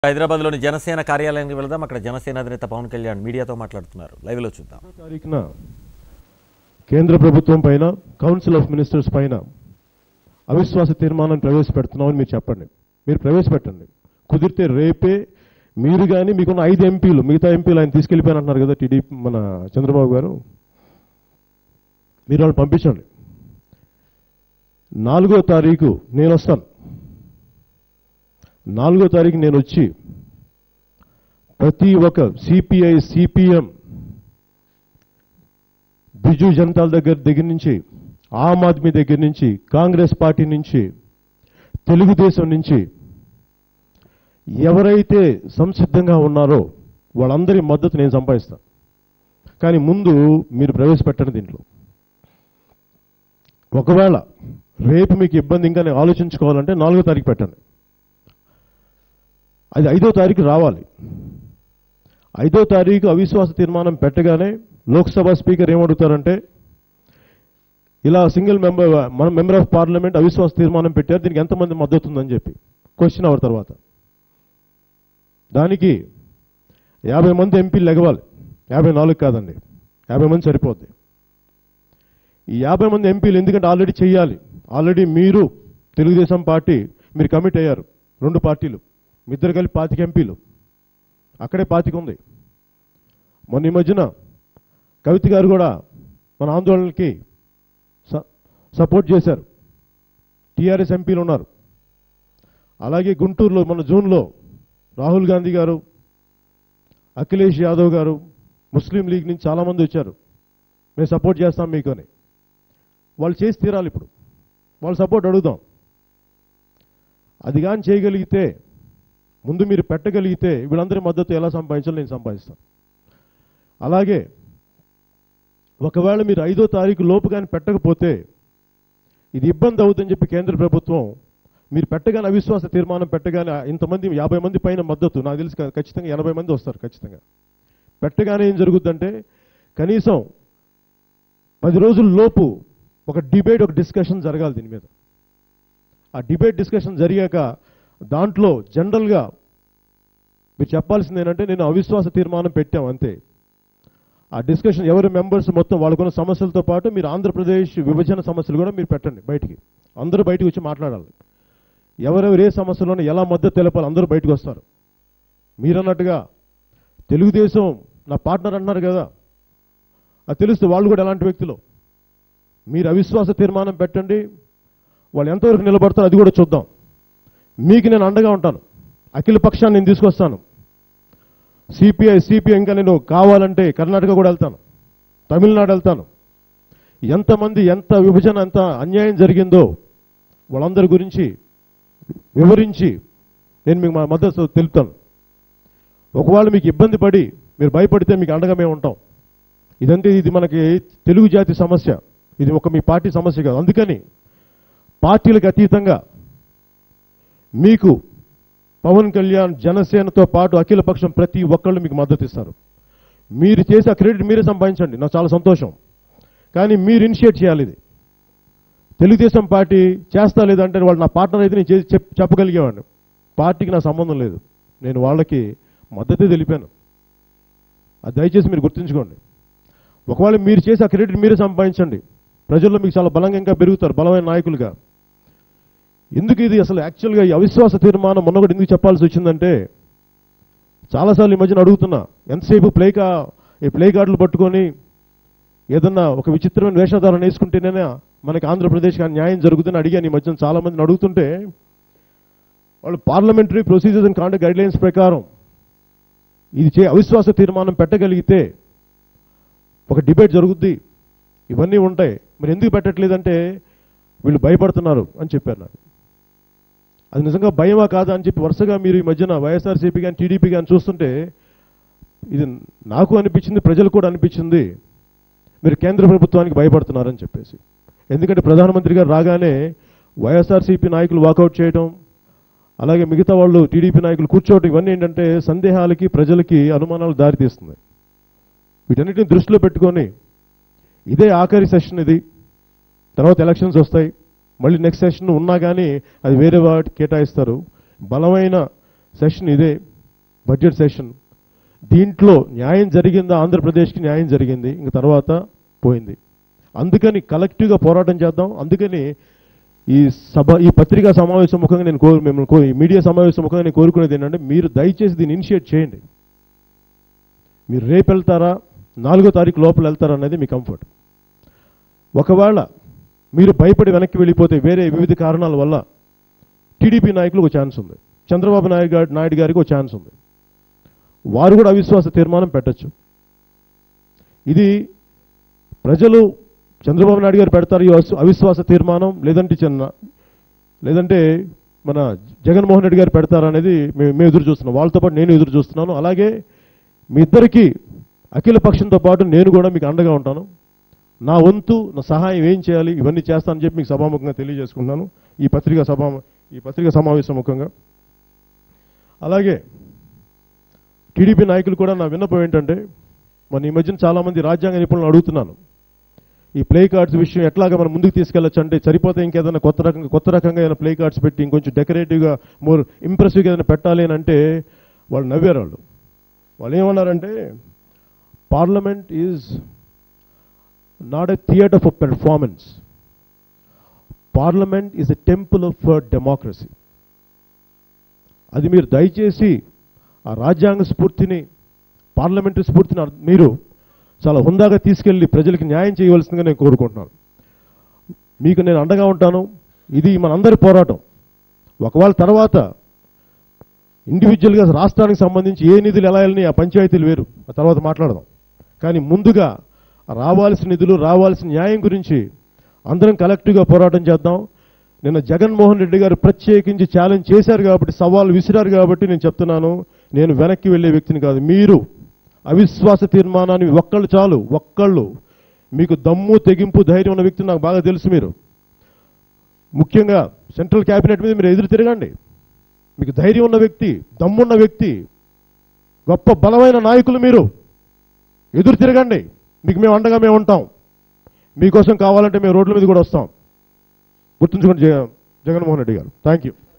హైదరాబాద్లోని జనసేన కార్యాలయానికి వెళదాం అక్కడ జనసేన అధినేత పవన్ కళ్యాణ్ మీడియాతో మాట్లాడుతున్నారు లైవ్లో చూద్దాం తారీఖున కేంద్ర ప్రభుత్వం పైన కౌన్సిల్ ఆఫ్ మినిస్టర్స్ పైన అవిశ్వాస తీర్మానం ప్రవేశపెడుతున్నామని మీరు చెప్పండి మీరు ప్రవేశపెట్టండి కుదిరితే రేపే మీరు కానీ మీకున్న ఐదు ఎంపీలు మిగతా ఎంపీలు ఆయన తీసుకెళ్ళిపోయారంటున్నారు కదా టీడీపీ మన చంద్రబాబు గారు మీరు వాళ్ళు పంపించండి నాలుగో తారీఖు నేను వస్తాను నాలుగో తారీఖు నేను వచ్చి ప్రతి ఒక్క సిపిఐ సిపిఎం బిజు జనతాల దగ్గర దగ్గర నుంచి ఆమ్ ఆద్మీ దగ్గర నుంచి కాంగ్రెస్ పార్టీ నుంచి తెలుగుదేశం నుంచి ఎవరైతే సంసిద్ధంగా ఉన్నారో వాళ్ళందరి మద్దతు నేను సంపాదిస్తాను కానీ ముందు మీరు ప్రవేశపెట్టండి దీంట్లో ఒకవేళ రేపు మీకు ఇబ్బంది ఇంకా నేను ఆలోచించుకోవాలంటే నాలుగో తారీఖు పెట్టండి అది ఐదో తారీఖు రావాలి ఐదో తారీఖు అవిశ్వాస తీర్మానం పెట్టగానే లోక్సభ స్పీకర్ ఏమడుగుతారంటే ఇలా సింగిల్ మెంబర్ మన మెంబర్ ఆఫ్ పార్లమెంట్ అవిశ్వాస తీర్మానం పెట్టారు దీనికి ఎంతమంది మద్దతు ఉందని చెప్పి క్వశ్చన్ అవర్ తర్వాత దానికి యాభై మంది ఎంపీలు లెగవాలి యాభై నాలుగు కాదండి యాభై మంది సరిపోద్ది ఈ యాభై మంది ఎంపీలు ఎందుకంటే ఆల్రెడీ చేయాలి ఆల్రెడీ మీరు తెలుగుదేశం పార్టీ మీరు కమిట్ అయ్యారు రెండు పార్టీలు మీ ఇద్దరు కలిపి పాతిక ఎంపీలు అక్కడే పాతిక ఉంది మొన్న ఈ మధ్యన కవిత గారు కూడా మన ఆందోళనకి స- సపోర్ట్ చేశారు టీఆర్ఎస్ ఎంపీలు ఉన్నారు అలాగే గుంటూరులో మన జూన్లో రాహుల్ గాంధీ గారు అఖిలేష్ యాదవ్ గారు ముస్లిం లీగ్ నుంచి చాలామంది వచ్చారు మేము సపోర్ట్ చేస్తాం మీకు అని వాళ్ళు చేసి తీరాలి ఇప్పుడు వాళ్ళ సపోర్ట్ అడుగుదాం అది కానీ చేయగలిగితే ముందు మీరు పెట్టగలిగితే వీళ్ళందరి మద్దతు ఎలా సంపాదించాలో నేను సంపాదిస్తాను అలాగే ఒకవేళ మీరు ఐదో తారీఖు లోపు కానీ పెట్టకపోతే ఇది ఇబ్బంది అవుతుందని చెప్పి కేంద్ర ప్రభుత్వం మీరు పెట్టగానే అవిశ్వాస తీర్మానం పెట్టగానే ఇంతమంది యాభై మంది పైన మద్దతు నాకు తెలిసి క- ఖచ్చితంగా ఎనభై మంది వస్తారు ఖచ్చితంగా పెట్టగానే ఏం జరుగుద్దంటే కనీసం పది రోజుల లోపు ఒక డిబేట్ ఒక డిస్కషన్ జరగాలి దీని మీద ఆ డిబేట్ డిస్కషన్ జరిగాక దాంట్లో జనరల్గా మీరు చెప్పాల్సింది ఏంటంటే నేను అవిశ్వాస తీర్మానం పెట్టాం అంతే ఆ డిస్కషన్ ఎవరి మెంబర్స్ మొత్తం వాళ్ళకున్న సమస్యలతో పాటు మీరు ఆంధ్రప్రదేశ్ విభజన సమస్యలు కూడా మీరు పెట్టండి బయటికి అందరూ బయటికి వచ్చి మాట్లాడాలి ఎవరెవరు ఏ సమస్యలోనే ఎలా మద్దతు తెలపాలి అందరూ బయటకు వస్తారు మీరన్నట్టుగా తెలుగుదేశం నా పార్ట్నర్ అంటున్నారు కదా అది తెలుస్తుంది వాళ్ళు కూడా ఎలాంటి వ్యక్తులు మీరు అవిశ్వాస తీర్మానం పెట్టండి వాళ్ళు ఎంతవరకు నిలబడతారో అది కూడా చూద్దాం మీకు నేను అండగా ఉంటాను అఖిల పక్షాన్ని నేను తీసుకొస్తాను సిపిఐ సిపిఐ ఇంకా నేను కావాలంటే కర్ణాటక కూడా వెళ్తాను తమిళనాడు వెళ్తాను ఎంతమంది ఎంత విభజన ఎంత అన్యాయం జరిగిందో వాళ్ళందరి గురించి వివరించి నేను మీకు మా మద్దతు తెలుపుతాను ఒకవేళ మీకు ఇబ్బంది పడి మీరు భయపడితే మీకు అండగా మేము ఉంటాం ఇదంతే ఇది మనకి తెలుగు జాతి సమస్య ఇది ఒక మీ పార్టీ సమస్య కాదు అందుకని పార్టీలకు అతీతంగా మీకు పవన్ కళ్యాణ్ జనసేనతో పాటు అఖిల పక్షం ప్రతి ఒక్కళ్ళు మీకు మద్దతు ఇస్తారు మీరు చేసే ఆ క్రెడిట్ మీరే సంపాదించండి నాకు చాలా సంతోషం కానీ మీరు ఇనిషియేట్ చేయాలి ఇది తెలుగుదేశం పార్టీ చేస్తా లేదంటే వాళ్ళు నా పార్ట్నర్ అయితే నేను చేసి చెప్ చెప్పగలిగేవాడిని పార్టీకి నా సంబంధం లేదు నేను వాళ్ళకి మద్దతే తెలిపాను అది దయచేసి మీరు గుర్తుంచుకోండి ఒకవేళ మీరు చేసి ఆ క్రెడిట్ మీరే సంపాదించండి ప్రజల్లో మీకు చాలా బలంగా ఇంకా పెరుగుతారు బలమైన నాయకులుగా ఎందుకు ఇది అసలు యాక్చువల్గా ఈ అవిశ్వాస తీర్మానం మొన్న కూడా ఎందుకు చెప్పాల్సి వచ్చిందంటే చాలాసార్లు ఈ మధ్యన అడుగుతున్నా ఎంతసేపు ప్లే కా ఈ ప్లే కార్డులు పట్టుకొని ఏదన్నా ఒక విచిత్రమైన వేషధారణ వేసుకుంటేనే మనకి ఆంధ్రప్రదేశ్కి ఆ న్యాయం జరుగుతుందని అడిగాను ఈ మధ్యన చాలా మందిని అడుగుతుంటే వాళ్ళు parliamentary procedures and conduct guidelines ప్రకారం ఇది చే అవిశ్వాస తీర్మానం పెట్టగలిగితే ఒక డిబేట్ జరుగుద్ది ఇవన్నీ ఉంటాయి మరి ఎందుకు పెట్టట్లేదంటే వీళ్ళు భయపడుతున్నారు అని చెప్పారు నాకు అది నిజంగా భయమా కాదా అని చెప్పి వరుసగా మీరు ఈ మధ్యన వైఎస్ఆర్సీపీ కానీ టీడీపీ కానీ చూస్తుంటే ఇది నాకు అనిపించింది ప్రజలకు కూడా అనిపించింది మీరు కేంద్ర ప్రభుత్వానికి భయపడుతున్నారని చెప్పేసి ఎందుకంటే ప్రధానమంత్రి గారు రాగానే వైఎస్ఆర్సీపీ నాయకులు వాకౌట్ చేయడం అలాగే మిగతా వాళ్ళు టీడీపీ నాయకులు కూర్చోవడం ఇవన్నీ ఏంటంటే సందేహాలకి ప్రజలకి అనుమానాలు దారితీస్తుంది వీటన్నిటిని దృష్టిలో పెట్టుకొని ఇదే ఆఖరి సెషన్ ఇది తర్వాత ఎలక్షన్స్ వస్తాయి మళ్ళీ నెక్స్ట్ సెషన్ ఉన్నా కానీ అది వేరే వాటికి కేటాయిస్తారు బలమైన సెషన్ ఇదే బడ్జెట్ సెషన్ దీంట్లో న్యాయం జరిగిందా ఆంధ్రప్రదేశ్కి న్యాయం జరిగింది ఇంక తర్వాత పోయింది అందుకని కలెక్టివ్గా పోరాటం చేద్దాం అందుకని ఈ సభ ఈ పత్రికా సమావేశం ముఖంగా నేను కోరు మిమ్మల్ని కో- ఈ మీడియా సమావేశం ముఖంగా నేను కోరుకునేది ఏంటంటే మీరు దయచేసి దీన్ని ఇనిషియేట్ చేయండి మీరు రేపు వెళ్తారా నాలుగో తారీఖు లోపల వెళ్తారా అనేది మీ కంఫర్ట్ ఒకవేళ మీరు భయపడి వెనక్కి వెళ్ళిపోతే వేరే వివిధ కారణాల వల్ల టీడీపీ నాయకులకు ఒక ఛాన్స్ ఉంది చంద్రబాబు నాయుడు గారి నాయుడు గారికి ఒక ఛాన్స్ ఉంది వారు కూడా అవిశ్వాస తీర్మానం పెట్టచ్చు ఇది ప్రజలు చంద్రబాబు నాయుడు గారు పెడతారు ఈ అవిశ్వ- అవిశ్వాస తీర్మానం లేదంటే చిన్న లేదంటే మన జగన్మోహన్ రెడ్డి గారు పెడతారనేది మేము మేము ఎదురు చూస్తున్నాం వాళ్ళతో పాటు నేను ఎదురు చూస్తున్నాను అలాగే మీ ఇద్దరికి అఖిల పక్షంతో పాటు నేను కూడా మీకు అండగా ఉంటాను నా వంతు నా సహాయం ఏం చేయాలి ఇవన్నీ చేస్తానని చెప్పి మీకు సభాముఖంగా తెలియజేసుకుంటున్నాను ఈ పత్రికా సభా ఈ పత్రికా సమావేశం ముఖంగా అలాగే టీడీపీ నాయకులు కూడా నా విన్నపం ఏంటంటే మన ఈ మధ్యన చాలామంది రాజ్యాంగ నిపుణులను అడుగుతున్నాను ఈ ప్లే కార్డ్స్ విషయం ఎట్లాగా మనం ముందుకు తీసుకెళ్ళచ్చు అంటే సరిపోతే ఇంకేదైనా కొత్త రకంగా కొత్త రకంగా ఏదైనా ప్లే కార్డ్స్ పెట్టి ఇంకొంచెం డెకరేటివ్గా మోర్ ఇంప్రెసివ్గా ఏదైనా పెట్టాలి అని అంటే వాళ్ళు నవ్వారు వాళ్ళు వాళ్ళు ఏమన్నారంటే parliament is not a theatre for performance parliament is a temple of democracy అది మీరు దయచేసి ఆ రాజ్యాంగ స్ఫూర్తిని పార్లమెంటరీ స్ఫూర్తిని అర్- మీరు చాలా హుందాగా తీసుకెళ్లి ప్రజలకు న్యాయం చేయవలసిందిగా నేను కోరుకుంటున్నాను మీకు నేను అండగా ఉంటాను ఇది మనందరి పోరాటం ఒకవేళ తర్వాత ఇండివిజువల్గా రాష్ట్రానికి సంబంధించి ఏ నిధులు ఎలా వెళ్ళినాయి ఆ పంచాయతీలు వేరు ఆ తర్వాత మాట్లాడదాం కానీ ముందుగా రావాల్సిన నిధులు రావాల్సిన న్యాయం గురించి అందరం కలెక్టివ్గా పోరాటం చేద్దాం నిన్న జగన్మోహన్ రెడ్డి గారు ప్రత్యేకించి ఛాలెంజ్ చేశారు కాబట్టి సవాల్ విసిరారు కాబట్టి నేను చెప్తున్నాను నేను వెనక్కి వెళ్ళే వ్యక్తిని కాదు మీరు అవిశ్వాస తీర్మానాన్ని ఒక్కళ్ళు చాలు ఒక్కళ్ళు మీకు దమ్ము తెగింపు ధైర్యం ఉన్న వ్యక్తి నాకు బాగా తెలుసు మీరు ముఖ్యంగా సెంట్రల్ క్యాబినెట్ మీద మీరు ఎదురు తిరగండి మీకు ధైర్యం ఉన్న వ్యక్తి దమ్మున్న వ్యక్తి గొప్ప బలమైన నాయకులు మీరు ఎదురు తిరగండి మీకు మేము అండగా మేము ఉంటాం మీకోసం కావాలంటే మేము రోడ్ల మీద కూడా వస్తాం గుర్తుంచుకోండి జగ- జగన్మోహన్ రెడ్డి గారు థ్యాంక్ యూ